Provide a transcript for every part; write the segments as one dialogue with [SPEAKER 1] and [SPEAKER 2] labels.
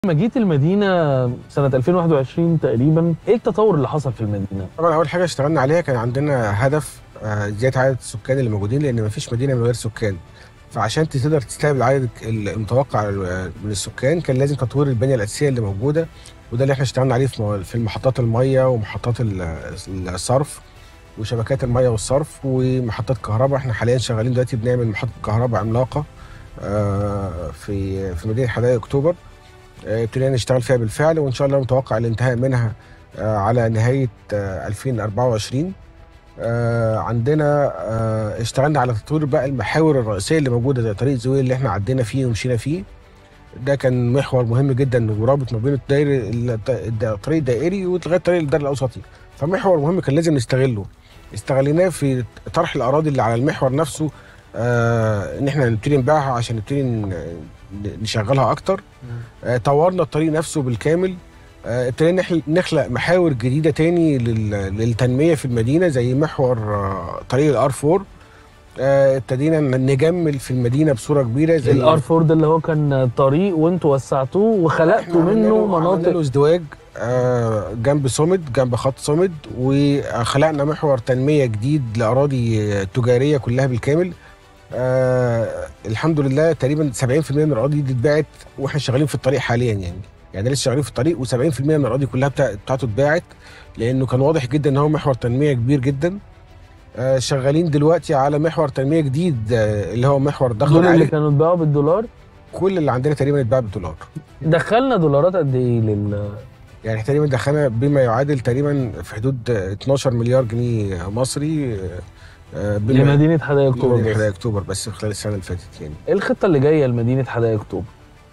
[SPEAKER 1] لما جيت المدينه سنه 2021 تقريبا ايه التطور اللي حصل في المدينه
[SPEAKER 2] طبعا اول حاجه اشتغلنا عليها كان عندنا هدف آه، زياده عدد السكان اللي موجودين لان مفيش مدينه من غير سكان فعشان تقدر تستقبل العدد المتوقع من السكان كان لازم تطوير البنيه الاساسيه اللي موجوده وده اللي احنا اشتغلنا عليه في مو- في محطات الميه ومحطات ال- الصرف وشبكات الميه والصرف ومحطات كهرباء احنا حاليا شغالين دلوقتي بنعمل محطه كهرباء عملاقه آه، في في مدينه حدائق اكتوبر آه، ابتدينا نشتغل فيها بالفعل وان شاء الله متوقع الانتهاء منها آه، على نهايه آه، 2024 آه، عندنا آه، اشتغلنا على تطوير بقى المحاور الرئيسيه اللي موجوده زي طريق زويل اللي احنا عدينا فيه ومشينا فيه ده كان محور مهم جدا ورابط ما بين الداير الط- الطريق الدائري ولغايه طريق الدار الاوسطي فمحور مهم كان لازم نستغله استغليناه في طرح الاراضي اللي على المحور نفسه آه ان احنا نبتدي نبيعها عشان نبتدي ن- نشغلها اكتر آه طورنا الطريق نفسه بالكامل آه، ابتدينا نحل- نخلق محاور جديده تاني لل- للتنميه في المدينه زي محور آه، طريق الار 4 آه، ابتدينا ن- نجمل في المدينه بصوره كبيره زي
[SPEAKER 1] الار فورد اللي هو كان طريق وانتوا وسعتوه وخلقتوا
[SPEAKER 2] عملنا
[SPEAKER 1] منه
[SPEAKER 2] له- عملنا
[SPEAKER 1] مناطق
[SPEAKER 2] له ازدواج آه، جنب صمد جنب خط صمد وخلقنا محور تنميه جديد لاراضي آه، تجاريه كلها بالكامل آه الحمد لله تقريبا 70% من الاراضي دي اتباعت واحنا شغالين في الطريق حاليا يعني يعني لسه شغالين في الطريق و70% من الاراضي كلها بتاع بتاعته اتباعت لانه كان واضح جدا ان هو محور تنميه كبير جدا آه شغالين دلوقتي على محور تنميه جديد آه اللي هو محور الضغط
[SPEAKER 1] دول اللي
[SPEAKER 2] العالي
[SPEAKER 1] كانوا اتباعوا بالدولار
[SPEAKER 2] كل اللي عندنا تقريبا اتباع بالدولار
[SPEAKER 1] دخلنا دولارات قد ايه لل
[SPEAKER 2] يعني إحنا تقريبا دخلنا بما يعادل تقريبا في حدود 12 مليار جنيه مصري آه، بما
[SPEAKER 1] لمدينه حدائق اكتوبر
[SPEAKER 2] لمدينة
[SPEAKER 1] بس.
[SPEAKER 2] حدائق اكتوبر بس خلال السنه اللي فاتت يعني
[SPEAKER 1] ايه الخطه اللي جايه لمدينه حدائق اكتوبر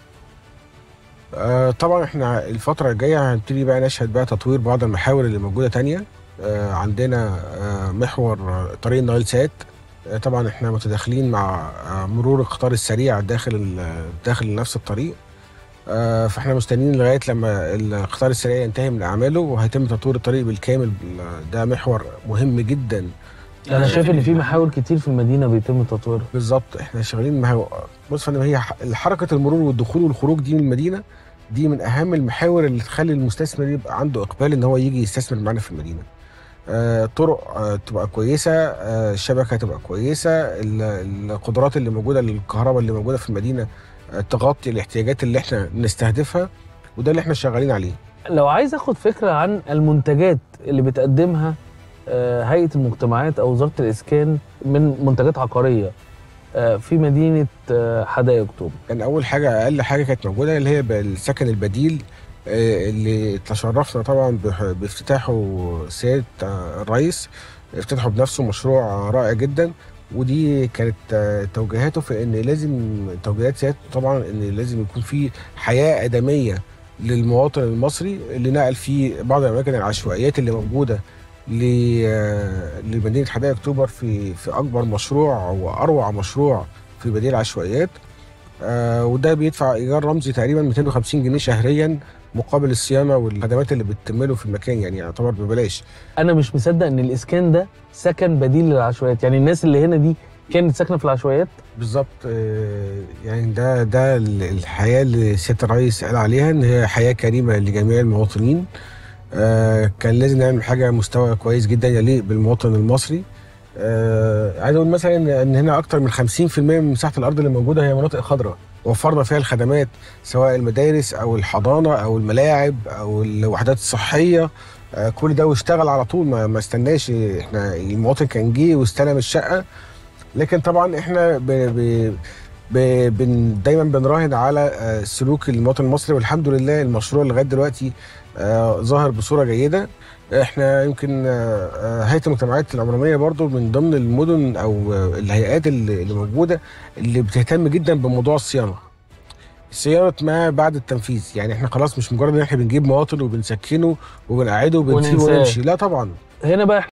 [SPEAKER 2] آه، طبعا احنا الفتره الجايه هنبتدي بقى نشهد بقى تطوير بعض المحاور اللي موجوده تانية آه، عندنا آه، محور آه، طريق النايل سات آه، طبعا احنا متداخلين مع آه، مرور القطار السريع داخل ال- داخل نفس الطريق آه، فاحنا مستنيين لغايه لما القطار السريع ينتهي من اعماله وهيتم تطوير الطريق بالكامل بال- ده محور مهم جدا
[SPEAKER 1] انا شايف ان في محاور كتير في المدينه بيتم تطويرها
[SPEAKER 2] بالظبط احنا شغالين مع بص فندم هي ح- حركه المرور والدخول والخروج دي من المدينه دي من اهم المحاور اللي تخلي المستثمر يبقى عنده اقبال ان هو يجي يستثمر معانا في المدينه. آه طرق آه تبقى كويسه آه الشبكه تبقى كويسه ال- القدرات اللي موجوده للكهرباء اللي موجوده في المدينه آه تغطي الاحتياجات اللي احنا نستهدفها وده اللي احنا شغالين عليه.
[SPEAKER 1] لو عايز اخد فكره عن المنتجات اللي بتقدمها آه، هيئه المجتمعات او وزاره الاسكان من منتجات عقاريه آه، في مدينه آه، حدائق اكتوبر
[SPEAKER 2] كان اول حاجه اقل حاجه كانت موجوده اللي هي السكن البديل آه، اللي تشرفنا طبعا بح- بافتتاحه سياده آه، الرئيس افتتحه بنفسه مشروع رائع جدا ودي كانت آه، توجيهاته في ان لازم توجيهات سيادته طبعا ان لازم يكون في حياه ادميه للمواطن المصري اللي نقل فيه بعض الاماكن العشوائيات اللي موجوده ل- آه، لمدينه حدائق اكتوبر في في اكبر مشروع واروع مشروع في بديل العشوائيات آه وده بيدفع ايجار رمزي تقريبا 250 جنيه شهريا مقابل الصيانه والخدمات اللي بتتم له في المكان يعني يعتبر ببلاش
[SPEAKER 1] انا مش مصدق ان الاسكان ده سكن بديل للعشوائيات يعني الناس اللي هنا دي كانت ساكنه في العشوائيات
[SPEAKER 2] بالظبط آه يعني ده ده ال- الحياه اللي سياده الرئيس قال عليها ان هي حياه كريمه لجميع المواطنين آه كان لازم نعمل حاجه مستوى كويس جدا يليق بالمواطن المصري آه عايز اقول مثلا ان هنا اكتر من 50% من مساحه الارض اللي موجوده هي مناطق خضراء وفرنا فيها الخدمات سواء المدارس او الحضانه او الملاعب او الوحدات الصحيه آه كل ده واشتغل على طول ما, ما استناش احنا المواطن كان جه واستلم الشقه لكن طبعا احنا ب ب ب بن دايما بنراهن على آه، سلوك المواطن المصري والحمد لله المشروع لغايه دلوقتي آه، ظاهر بصوره جيده احنا يمكن آه، آه، هيئه المجتمعات العمرانيه برضو من ضمن المدن او آه، الهيئات اللي اللي موجوده اللي بتهتم جدا بموضوع الصيانه صيانه ما بعد التنفيذ يعني احنا خلاص مش مجرد ان احنا بنجيب مواطن وبنسكنه وبنقعده وبنسيبه
[SPEAKER 1] وننساه.
[SPEAKER 2] ونمشي لا طبعا
[SPEAKER 1] هنا بقى